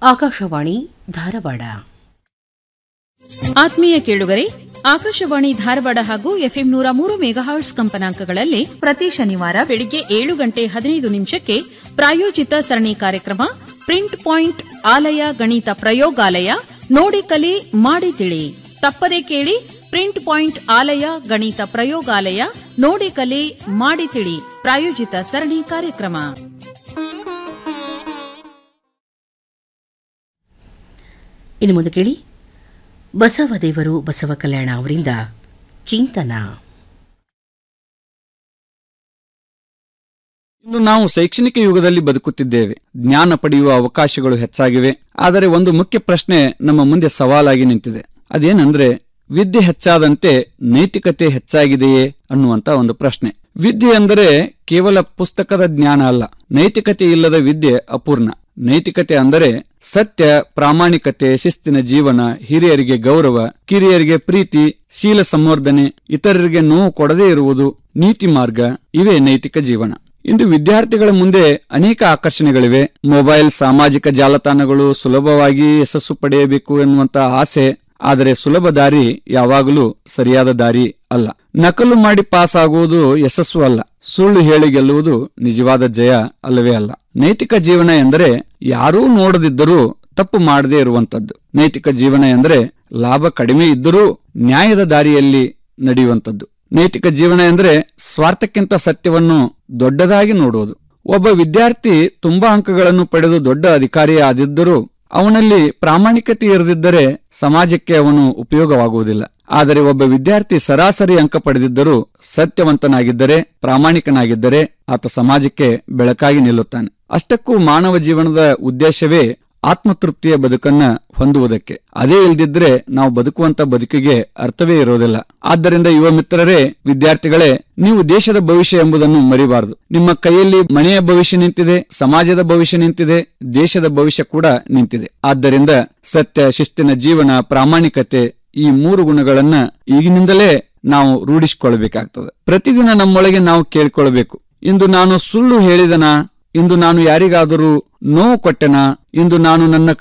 ಆಕಾಶವಾಣಿ ಧಾರವಾಡ ಆತ್ಮೀಯ ಕೇಳುಗರೆ ಆಕಾಶವಾಣಿ ಧಾರವಾಡ ಹಾಗೂ ಎಫ್ಎಂ ನೂರ ಮೂರು ಮೆಗಾಹರ್ಟ್ಸ್ ಕಂಪನಾಂಕಗಳಲ್ಲಿ ಪ್ರತಿ ಶನಿವಾರ ಬೆಳಿಗ್ಗೆ ಏಳು ಗಂಟೆ ಹದಿನೈದು ನಿಮಿಷಕ್ಕೆ ಪ್ರಾಯೋಜಿತ ಸರಣಿ ಕಾರ್ಯಕ್ರಮ ಪ್ರಿಂಟ್ ಪಾಯಿಂಟ್ ಆಲಯ ಗಣಿತ ಪ್ರಯೋಗಾಲಯ ನೋಡಿ ಕಲಿ ಮಾಡಿ ತಿಳಿ ತಪ್ಪದೆ ಕೇಳಿ ಪ್ರಿಂಟ್ ಪಾಯಿಂಟ್ ಆಲಯ ಗಣಿತ ಪ್ರಯೋಗಾಲಯ ನೋಡಿ ಕಲಿ ಮಾಡಿ ತಿಳಿ ಪ್ರಾಯೋಜಿತ ಸರಣಿ ಕಾರ್ಯಕ್ರಮ ಇನ್ನು ಮುಂದೆ ಕೇಳಿ ಬಸವದೇವರು ಬಸವ ಕಲ್ಯಾಣ ಅವರಿಂದ ಚಿಂತನ ಇಂದು ನಾವು ಶೈಕ್ಷಣಿಕ ಯುಗದಲ್ಲಿ ಬದುಕುತ್ತಿದ್ದೇವೆ ಜ್ಞಾನ ಪಡೆಯುವ ಅವಕಾಶಗಳು ಹೆಚ್ಚಾಗಿವೆ ಆದರೆ ಒಂದು ಮುಖ್ಯ ಪ್ರಶ್ನೆ ನಮ್ಮ ಮುಂದೆ ಸವಾಲಾಗಿ ನಿಂತಿದೆ ಅದೇನೆಂದ್ರೆ ವಿದ್ಯೆ ಹೆಚ್ಚಾದಂತೆ ನೈತಿಕತೆ ಹೆಚ್ಚಾಗಿದೆಯೇ ಅನ್ನುವಂತ ಒಂದು ಪ್ರಶ್ನೆ ವಿದ್ಯೆ ಅಂದರೆ ಕೇವಲ ಪುಸ್ತಕದ ಜ್ಞಾನ ಅಲ್ಲ ನೈತಿಕತೆ ಇಲ್ಲದ ವಿದ್ಯೆ ಅಪೂರ್ಣ ನೈತಿಕತೆ ಅಂದರೆ ಸತ್ಯ ಪ್ರಾಮಾಣಿಕತೆ ಶಿಸ್ತಿನ ಜೀವನ ಹಿರಿಯರಿಗೆ ಗೌರವ ಕಿರಿಯರಿಗೆ ಪ್ರೀತಿ ಶೀಲ ಸಂವರ್ಧನೆ ಇತರರಿಗೆ ನೋವು ಕೊಡದೇ ಇರುವುದು ನೀತಿ ಮಾರ್ಗ ಇವೇ ನೈತಿಕ ಜೀವನ ಇಂದು ವಿದ್ಯಾರ್ಥಿಗಳ ಮುಂದೆ ಅನೇಕ ಆಕರ್ಷಣೆಗಳಿವೆ ಮೊಬೈಲ್ ಸಾಮಾಜಿಕ ಜಾಲತಾಣಗಳು ಸುಲಭವಾಗಿ ಯಶಸ್ಸು ಪಡೆಯಬೇಕು ಎನ್ನುವಂತಹ ಆಸೆ ಆದರೆ ಸುಲಭ ದಾರಿ ಯಾವಾಗಲೂ ಸರಿಯಾದ ದಾರಿ ಅಲ್ಲ ನಕಲು ಮಾಡಿ ಪಾಸ್ ಆಗುವುದು ಯಶಸ್ಸು ಅಲ್ಲ ಸುಳ್ಳು ಹೇಳಿ ಗೆಲ್ಲುವುದು ನಿಜವಾದ ಜಯ ಅಲ್ಲವೇ ಅಲ್ಲ ನೈತಿಕ ಜೀವನ ಎಂದರೆ ಯಾರೂ ನೋಡದಿದ್ದರೂ ತಪ್ಪು ಮಾಡದೇ ಇರುವಂತದ್ದು ನೈತಿಕ ಜೀವನ ಎಂದರೆ ಲಾಭ ಕಡಿಮೆ ಇದ್ದರೂ ನ್ಯಾಯದ ದಾರಿಯಲ್ಲಿ ನಡೆಯುವಂತದ್ದು ನೈತಿಕ ಜೀವನ ಎಂದರೆ ಸ್ವಾರ್ಥಕ್ಕಿಂತ ಸತ್ಯವನ್ನು ದೊಡ್ಡದಾಗಿ ನೋಡುವುದು ಒಬ್ಬ ವಿದ್ಯಾರ್ಥಿ ತುಂಬಾ ಅಂಕಗಳನ್ನು ಪಡೆದು ದೊಡ್ಡ ಅಧಿಕಾರಿ ಆದಿದ್ದರೂ ಅವನಲ್ಲಿ ಪ್ರಾಮಾಣಿಕತೆ ಇರದಿದ್ದರೆ ಸಮಾಜಕ್ಕೆ ಅವನು ಉಪಯೋಗವಾಗುವುದಿಲ್ಲ ಆದರೆ ಒಬ್ಬ ವಿದ್ಯಾರ್ಥಿ ಸರಾಸರಿ ಅಂಕ ಪಡೆದಿದ್ದರೂ ಸತ್ಯವಂತನಾಗಿದ್ದರೆ ಪ್ರಾಮಾಣಿಕನಾಗಿದ್ದರೆ ಆತ ಸಮಾಜಕ್ಕೆ ಬೆಳಕಾಗಿ ನಿಲ್ಲುತ್ತಾನೆ ಅಷ್ಟಕ್ಕೂ ಮಾನವ ಜೀವನದ ಉದ್ದೇಶವೇ ಆತ್ಮತೃಪ್ತಿಯ ಬದುಕನ್ನ ಹೊಂದುವುದಕ್ಕೆ ಅದೇ ಇಲ್ದಿದ್ರೆ ನಾವು ಬದುಕುವಂತ ಬದುಕಿಗೆ ಅರ್ಥವೇ ಇರೋದಿಲ್ಲ ಆದ್ದರಿಂದ ಯುವ ಮಿತ್ರರೇ ವಿದ್ಯಾರ್ಥಿಗಳೇ ನೀವು ದೇಶದ ಭವಿಷ್ಯ ಎಂಬುದನ್ನು ಮರಿಬಾರದು ನಿಮ್ಮ ಕೈಯಲ್ಲಿ ಮನೆಯ ಭವಿಷ್ಯ ನಿಂತಿದೆ ಸಮಾಜದ ಭವಿಷ್ಯ ನಿಂತಿದೆ ದೇಶದ ಭವಿಷ್ಯ ಕೂಡ ನಿಂತಿದೆ ಆದ್ದರಿಂದ ಸತ್ಯ ಶಿಸ್ತಿನ ಜೀವನ ಪ್ರಾಮಾಣಿಕತೆ ಈ ಮೂರು ಗುಣಗಳನ್ನ ಈಗಿನಿಂದಲೇ ನಾವು ರೂಢಿಸಿಕೊಳ್ಬೇಕಾಗ್ತದೆ ಪ್ರತಿದಿನ ನಮ್ಮೊಳಗೆ ನಾವು ಕೇಳಿಕೊಳ್ಬೇಕು ಇಂದು ನಾನು ಸುಳ್ಳು ಹೇಳಿದನಾ ಇಂದು ನಾನು ಯಾರಿಗಾದರೂ ನೋವು ಕೊಟ್ಟೆನಾ ಇಂದು ನಾನು ನನ್ನ